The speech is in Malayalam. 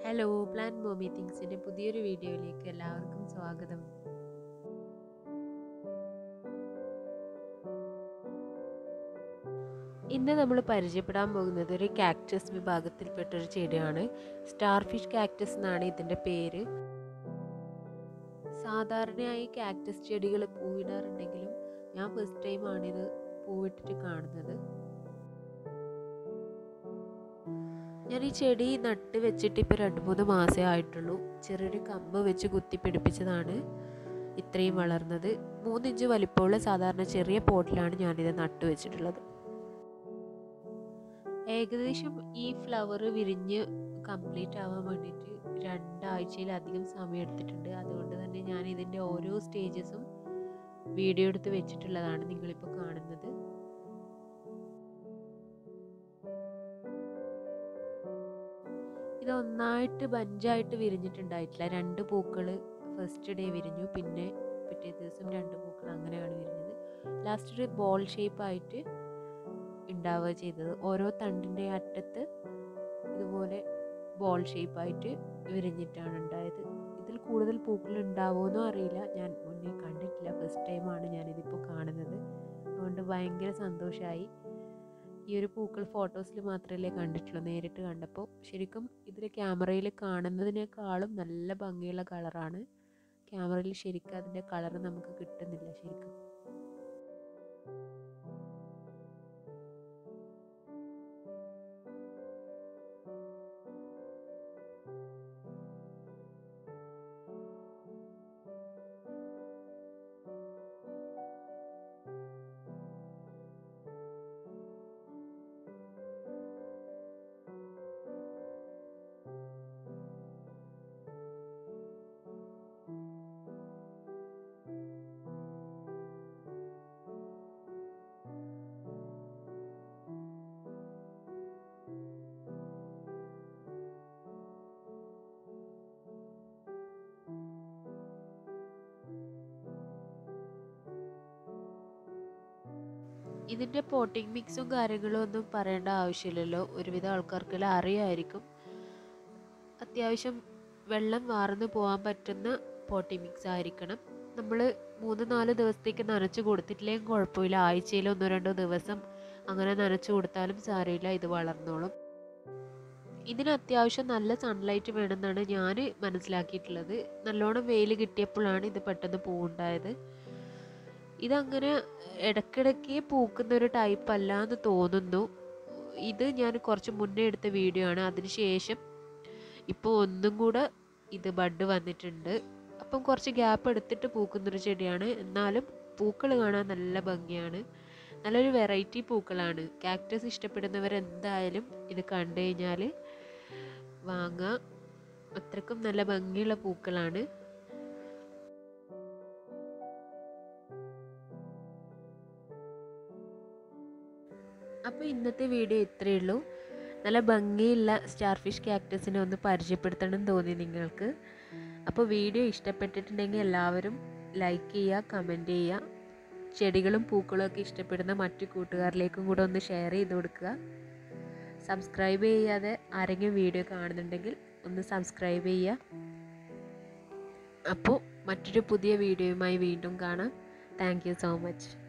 ഹലോ പ്ലാൻ മോമി തിങ്സിൻ്റെ പുതിയൊരു വീഡിയോയിലേക്ക് എല്ലാവർക്കും സ്വാഗതം ഇന്ന് നമ്മൾ പരിചയപ്പെടാൻ പോകുന്നത് ഒരു കാക്ടസ് വിഭാഗത്തിൽപ്പെട്ട ഒരു ചെടിയാണ് സ്റ്റാർഫിഷ് കാക്ടസ് എന്നാണ് ഇതിൻ്റെ പേര് സാധാരണയായി കാക്ടസ് ചെടികൾ പൂവിടാറുണ്ടെങ്കിലും ഞാൻ ഫസ്റ്റ് ടൈമാണ് ഇത് പൂവിട്ടിട്ട് കാണുന്നത് ഞാൻ ഈ ചെടി നട്ട് വെച്ചിട്ട് ഇപ്പോൾ രണ്ട് മൂന്ന് മാസമേ ആയിട്ടുള്ളൂ ചെറിയൊരു കമ്പ് വെച്ച് കുത്തി പിടിപ്പിച്ചതാണ് ഇത്രയും വളർന്നത് മൂന്നിഞ്ച് വലിപ്പമുള്ള സാധാരണ ചെറിയ പോട്ടിലാണ് ഞാനിത് നട്ട് വെച്ചിട്ടുള്ളത് ഏകദേശം ഈ ഫ്ലവർ വിരിഞ്ഞ് കംപ്ലീറ്റ് ആവാൻ വേണ്ടിയിട്ട് രണ്ടാഴ്ചയിലധികം സമയം എടുത്തിട്ടുണ്ട് അതുകൊണ്ട് തന്നെ ഞാൻ ഇതിൻ്റെ ഓരോ സ്റ്റേജസും വീഡിയോ എടുത്ത് വെച്ചിട്ടുള്ളതാണ് നിങ്ങളിപ്പോൾ കാണുന്നത് ഇത് ഒന്നായിട്ട് ബഞ്ചായിട്ട് വിരിഞ്ഞിട്ടുണ്ടായിട്ടില്ല രണ്ട് പൂക്കൾ ഫസ്റ്റ് ഡേ വിരിഞ്ഞു പിന്നെ പിറ്റേ ദിവസം രണ്ട് പൂക്കൾ അങ്ങനെയാണ് വിരിഞ്ഞത് ലാസ്റ്റ് ഒരു ബോൾ ഷേപ്പായിട്ട് ഉണ്ടാവുക ചെയ്തത് ഓരോ തണ്ടിൻ്റെ അറ്റത്ത് ഇതുപോലെ ബോൾ ഷേപ്പായിട്ട് വിരിഞ്ഞിട്ടാണ് ഉണ്ടായത് ഇതിൽ കൂടുതൽ പൂക്കൾ ഉണ്ടാവുമെന്നോ അറിയില്ല ഞാൻ മുന്നേ കണ്ടിട്ടില്ല ഫസ്റ്റ് ടൈമാണ് ഞാനിതിപ്പോൾ കാണുന്നത് അതുകൊണ്ട് ഭയങ്കര സന്തോഷമായി ഈ ഒരു പൂക്കൾ ഫോട്ടോസിൽ മാത്രമല്ലേ കണ്ടിട്ടുള്ളൂ നേരിട്ട് കണ്ടപ്പോൾ ശരിക്കും ഇതിൽ ക്യാമറയിൽ കാണുന്നതിനേക്കാളും നല്ല ഭംഗിയുള്ള കളറാണ് ക്യാമറയിൽ ശരിക്കും അതിൻ്റെ കളർ നമുക്ക് കിട്ടുന്നില്ല ശരിക്കും ഇതിൻ്റെ പോട്ടിംഗ് മിക്സും കാര്യങ്ങളും ഒന്നും പറയേണ്ട ആവശ്യമില്ലല്ലോ ഒരുവിധ ആൾക്കാർക്കെല്ലാം അറിയായിരിക്കും അത്യാവശ്യം വെള്ളം വാർന്നു പോകാൻ പറ്റുന്ന പോട്ടിംഗ് മിക്സ് ആയിരിക്കണം നമ്മൾ മൂന്ന് നാല് ദിവസത്തേക്ക് നനച്ച് കൊടുത്തിട്ടില്ലെങ്കിൽ കുഴപ്പമില്ല ആഴ്ചയിൽ ഒന്നോ രണ്ടോ ദിവസം അങ്ങനെ നനച്ചു കൊടുത്താലും സാരമില്ല ഇത് വളർന്നോളും ഇതിന് അത്യാവശ്യം നല്ല സൺലൈറ്റ് വേണമെന്നാണ് ഞാൻ മനസ്സിലാക്കിയിട്ടുള്ളത് നല്ലോണം വെയിൽ കിട്ടിയപ്പോഴാണ് ഇത് പെട്ടെന്ന് പൂവുണ്ടായത് ഇതങ്ങനെ ഇടയ്ക്കിടയ്ക്ക് പൂക്കുന്ന ഒരു ടൈപ്പ് അല്ല എന്ന് തോന്നുന്നു ഇത് ഞാൻ കുറച്ച് മുന്നേ എടുത്ത വീഡിയോ ആണ് അതിനുശേഷം ഇപ്പോൾ ഒന്നും കൂടെ ഇത് ബഡ് വന്നിട്ടുണ്ട് അപ്പം കുറച്ച് ഗ്യാപ്പ് എടുത്തിട്ട് പൂക്കുന്നൊരു ചെടിയാണ് എന്നാലും പൂക്കൾ കാണാൻ നല്ല ഭംഗിയാണ് നല്ലൊരു വെറൈറ്റി പൂക്കളാണ് കാക്ടസ് ഇഷ്ടപ്പെടുന്നവർ എന്തായാലും ഇത് കണ്ടു കഴിഞ്ഞാൽ വാങ്ങാം അത്രക്കും നല്ല ഭംഗിയുള്ള പൂക്കളാണ് അപ്പോൾ ഇന്നത്തെ വീഡിയോ ഇത്രയേ ഉള്ളൂ നല്ല ഭംഗിയുള്ള സ്റ്റാർഫിഷ് കാക്ടസിനെ ഒന്ന് പരിചയപ്പെടുത്തണം തോന്നി നിങ്ങൾക്ക് അപ്പോൾ വീഡിയോ ഇഷ്ടപ്പെട്ടിട്ടുണ്ടെങ്കിൽ എല്ലാവരും ലൈക്ക് ചെയ്യുക കമൻറ്റ് ചെയ്യുക ചെടികളും പൂക്കളും ഒക്കെ ഇഷ്ടപ്പെടുന്ന മറ്റു കൂട്ടുകാരിലേക്കും കൂടെ ഒന്ന് ഷെയർ ചെയ്ത് കൊടുക്കുക സബ്സ്ക്രൈബ് ചെയ്യാതെ ആരെങ്കിലും വീഡിയോ കാണുന്നുണ്ടെങ്കിൽ ഒന്ന് സബ്സ്ക്രൈബ് ചെയ്യുക അപ്പോൾ മറ്റൊരു പുതിയ വീഡിയോയുമായി വീണ്ടും കാണാം താങ്ക് സോ മച്ച്